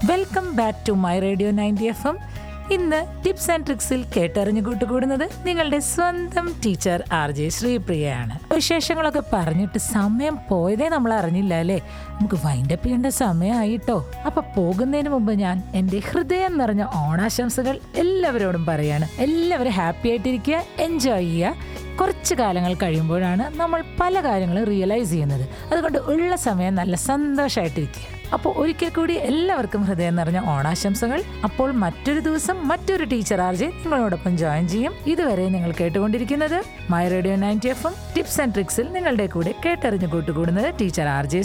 welcome back to my radio ninety F M ഇന്ന് tips and ട്രിക്സിൽ കേട്ടറിഞ്ഞു കൂട്ടുകൂടുന്നത് നിങ്ങളുടെ സ്വന്തം ടീച്ചർ ആർ ജെ ശ്രീപ്രിയയാണ് വിശേഷങ്ങളൊക്കെ പറഞ്ഞിട്ട് സമയം പോയതേ നമ്മൾ അറിഞ്ഞില്ല അല്ലേ നമുക്ക് വൈൻഡപ്പ് ചെയ്യേണ്ട സമയമായിട്ടോ അപ്പൊ പോകുന്നതിന് മുമ്പ് ഞാൻ എൻ്റെ ഹൃദയം നിറഞ്ഞ ഓണാശംസകൾ എല്ലാവരോടും പറയാണ് എല്ലാവരും ഹാപ്പി ആയിട്ടിരിക്കുക എൻജോയ് ചെയ്യുക കുറച്ച് കാലങ്ങൾ കഴിയുമ്പോഴാണ് നമ്മൾ പല കാര്യങ്ങളും റിയലൈസ് ചെയ്യുന്നത് അതുകൊണ്ട് ഉള്ള സമയം നല്ല സന്തോഷമായിട്ടിരിക്കുക അപ്പോൾ ഒരിക്കൽ കൂടി എല്ലാവർക്കും ഹൃദയം നിറഞ്ഞ ഓണാശംസകൾ അപ്പോൾ മറ്റൊരു ദിവസം മറ്റൊരു ടീച്ചർ ആർജെ നിങ്ങളോടൊപ്പം ജോയിൻ ചെയ്യും ഇതുവരെ നിങ്ങൾ കേട്ടുകൊണ്ടിരിക്കുന്നത് my radio ninety F M tips and ട്രിക്സിൽ നിങ്ങളുടെ കൂടെ കേട്ടറിഞ്ഞു കൂട്ടുകൂടുന്നത് ടീച്ചർ ആർ ജെ